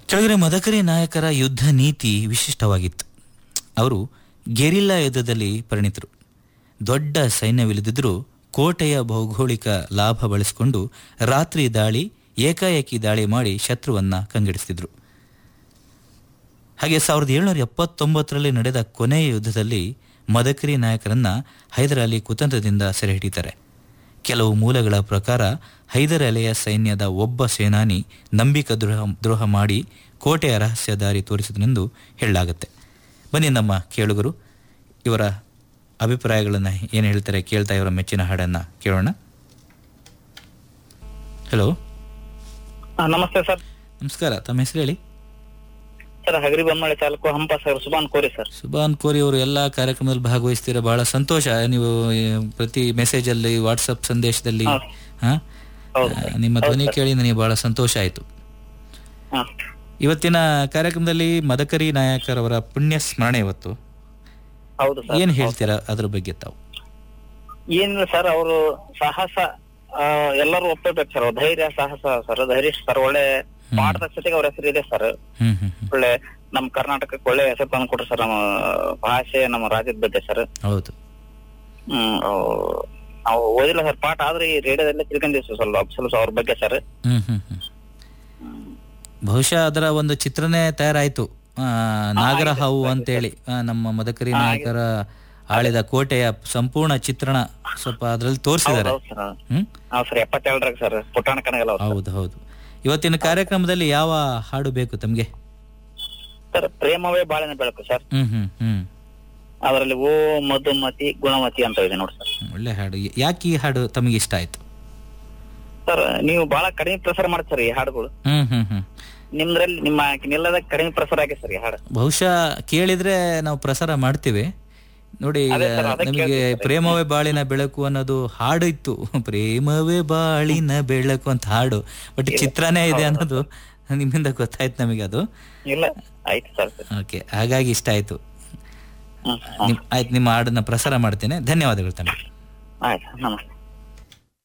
ಕೆಳಗಡೆ ಮದಕರಿ ನಾಯಕರ ಯುದ್ಧ ನೀತಿ ವಿಶಿಷ್ಟವಾಗಿತ್ತು ಅವರು ಗೆರಿಲ್ಲಾ ಯುದ್ಧದಲ್ಲಿ ಪರಿಣಿತರು ದೊಡ್ಡ ಸೈನ್ಯವಿಲ್ಲದಿದ್ದರೂ ಕೋಟೆಯ ಭೌಗೋಳಿಕ ಲಾಭ ಬಳಸಿಕೊಂಡು ರಾತ್ರಿ ದಾಳಿ ಏಕಾಏಕಿ ದಾಳಿ ಮಾಡಿ ಶತ್ರುವನ್ನ ಕಂಗೆಡಿಸಿದ್ರು ಹಾಗೆ ಸಾವಿರದ ಏಳುನೂರ ಎಪ್ಪತ್ತೊಂಬತ್ತರಲ್ಲಿ ನಡೆದ ಕೊನೆಯ ಯುದ್ಧದಲ್ಲಿ ಮದಕರಿ ನಾಯಕರನ್ನ ಹೈದರ್ ಅಲಿ ಕುತಂತ್ರದಿಂದ ಸೆರೆ ಹಿಡಿತಾರೆ ಕೆಲವು ಮೂಲಗಳ ಪ್ರಕಾರ ಹೈದರ್ ಅಲಿಯ ಸೈನ್ಯದ ಒಬ್ಬ ಸೇನಾನಿ ನಂಬಿಕ ದ್ರೋಹ ದ್ರೋಹ ಮಾಡಿ ಕೋಟೆಯ ರಹಸ್ಯ ದಾರಿ ತೋರಿಸಿದನೆಂದು ಹೇಳಲಾಗುತ್ತೆ ಬನ್ನಿ ನಮ್ಮ ಕೇಳುಗರು ಇವರ ಅಭಿಪ್ರಾಯಗಳನ್ನು ಏನು ಹೇಳ್ತಾರೆ ಕೇಳ್ತಾ ಇವರ ಮೆಚ್ಚಿನ ಹಾಡನ್ನು ಕೇಳೋಣ ಹಲೋ ಹಾ, ನಮಸ್ತೆ ಸರ್ ನಮಸ್ಕಾರ ತಮ್ಮ ಹೆಸರು ಹೇಳಿ sir Hagari Bommale taluk Hampa sir Subhan Kori sir Subhan ಕೋರಿ ಅವರು ಎಲ್ಲ ಕಾರ್ಯಕ್ರಮದಲ್ಲಿ ಭಾಗವಹಿಸ್ತೀರಾ ಬಹಳ ಸಂತೋಷ ನೀವು ಈ, ಪ್ರತಿ ಮೆಸೇಜ್ ಅಲ್ಲಿ ವಾಟ್ಸಪ್ ಸಂದೇಶದಲ್ಲಿ ಹೌದು. ಹಾ? ಹೌದು ಆ, ನಿಮ್ಮ ಧ್ವನಿ ಕೇಳಿ ನನಗೆ ಬಹಳ ಸಂತೋಷ ಆಯಿತು ಹಾ. ಇವತ್ತಿನ ಕಾರ್ಯಕ್ರಮದಲ್ಲಿ ಮದಕರಿ ನಾಯಕರವರ ಪುಣ್ಯ ಸ್ಮರಣೆ ಇವತ್ತು ಹೌದು ಸರ್ ಏನ್ ಹೇಳ್ತೀರಾ ಅದ್ರ ಬಗ್ಗೆ ತಾವು ಏನಿಲ್ಲ ಸರ್ ಅವರು ಸಾಹಸ ಆ, ಎಲ್ಲರೂ ಒಪ್ಪಬೇಕು ಸರ್ ಅವ್ರ ಧೈರ್ಯ ಸಾಹಸ ಸರ್ ಧೈರ್ಯ ಸರ್ ಒಳ್ಳೆ ಪಾಠದ ಜೊತೆಗೆ ಅವ್ರ ಹೆಸರು ಇದೆ ಸರ್ ಹ್ಮ್ ಹ್ಮ್ ಹ್ಮ್ ಒಳ್ಳೆ ನಮ್ ಕರ್ನಾಟಕಕ್ಕೆ ಒಳ್ಳೆ ಹೆಸರು ತಂದು ಕೊಟ್ರು ಸರ್ ನಮ್ಮ ಭಾಷೆ ನಮ್ಮ ರಾಜ್ಯದ ಬಗ್ಗೆ ಸರ್ ಹೌದು ಹ್ಮ್ ಅವ್- ನಾವು ಓದಿಲ್ಲ ಸರ್ ಪಾಠ ಆದ್ರೆ ಈ ರೇಡಿಯೋದಲ್ಲೇ ತಿಳ್ಕೊಂಡಿವಿ ಸರ್ ಸ್ವಲ್ಪ ಸ್ವಲ್ಪ ಅವ್ರ ಬಗ್ಗೆ ಸರ್ ಹ್ಮ್ ಹ್ಮ್ ಹ್ಮ್ ಬಹುಶಃ ಅದರ ಒಂದು ಚಿತ್ರನೇ ತಯಾರಾಯ್ತು ಆ, ನಾಗರ ಹಾವು ಅಂತೇಳಿ ಆ, ನಮ್ಮ ಮದಕರಿ ನಾಯಕರ ಆಳಿದ ಕೋಟೆಯ ಸಂಪೂರ್ಣ ಚಿತ್ರಣ ಸ್ವಲ್ಪ ಅದ್ರಲ್ಲಿ ತೋರಿಸಿದ್ದಾರೆ ಹೌದು ಸರ್ ಹ್ಮ್ ಹೌದು ಸರ್ ಎಪ್ಪತ್ತೇಳರಾಗ ಸರ್ ಪುಟಾಣ ಕಣಗಲ್ಲ ಅವ್ರು ಹೌದು ಹೌದು ಇವತ್ತಿನ ಕಾರ್ಯಕ್ರಮದಲ್ಲಿ ಯಾವ ಹಾಡು ಬೇಕು ತಮ್ಗೆ ಸರ್ ಪ್ರೇಮವೇ ಬಾಳಿನ ಬೆಳಕು ಸರ್ ಹ್ಮ್ ಹ್ಮ್ ಹ್ಮ್ ಅದರಲ್ಲಿ ಓ ಮಧುಮತಿ ಗುಣಮತಿ ಅಂತ ಇದೆ ನೋಡಿ ಸರ್ ಒಳ್ಳೆ ಹಾಡು ಯಾಕೆ ಈ ಹಾಡು ತಮಗೆ ಇಷ್ಟ ಆಯ್ತು ಸರ್ ನೀವು ಬಹಳ ಕಡಿಮೆ ಪ್ರಸಾರ ಮಾಡ್ತೀರಿ ಈ ಹಾಡುಗಳು ಹ್ಮ್ ಹ್ಮ್ ಹ್ಮ್ ನಿಮ್ದ್ರಲ್ಲಿ ನಿಮ್ಮ ನಿಲ್ಲದ ಕಡಿಮೆ ಪ್ರಸಾರ ಆಗಿದೆ ಸರ್ ಈ ಹಾಡು ಬಹುಶಃ ಕೇಳಿದ್ರೆ ನಾವು ಪ್ರಸಾರ ಮಾಡ್ತೀವಿ ನೋಡಿ ಈಗ ಅದೇ ಸರ್, ಅದಕ್ಕೆ ನಮಗೆ ಕೇಳ್ತೀನಿ ಸರ್. ಪ್ರೇಮವೇ ಬಾಳಿನ ಬೆಳಕು ಅನ್ನೋದು ಹಾಡು ಇತ್ತು ಪ್ರೇಮವೇ ಬಾಳಿನ ಬೆಳಕು ಅಂತ ಹಾಡು ಬಟ್ ಚಿತ್ರನೇ ಇದೆ ಅನ್ನೋದು ನಿಮ್ಮಿಂದ ಗೊತ್ತಾಯ್ತು ನಮಗೆ ಅದು ಇಲ್ಲ ಆಯ್ತು ಸರ್ ಓಕೆ ಹಾಗಾಗಿ ಇಷ್ಟ ಆಯ್ತು ಹ್ಮ್ ನಿಮ್ ಆಯ್ತು ನಿಮ್ಮ ಹಾಡನ್ನ ಪ್ರಸಾರ ಮಾಡ್ತೇನೆ ಧನ್ಯವಾದಗಳು ತಮಗೆ ಆಯ್ತು ನಮಸ್ತೆ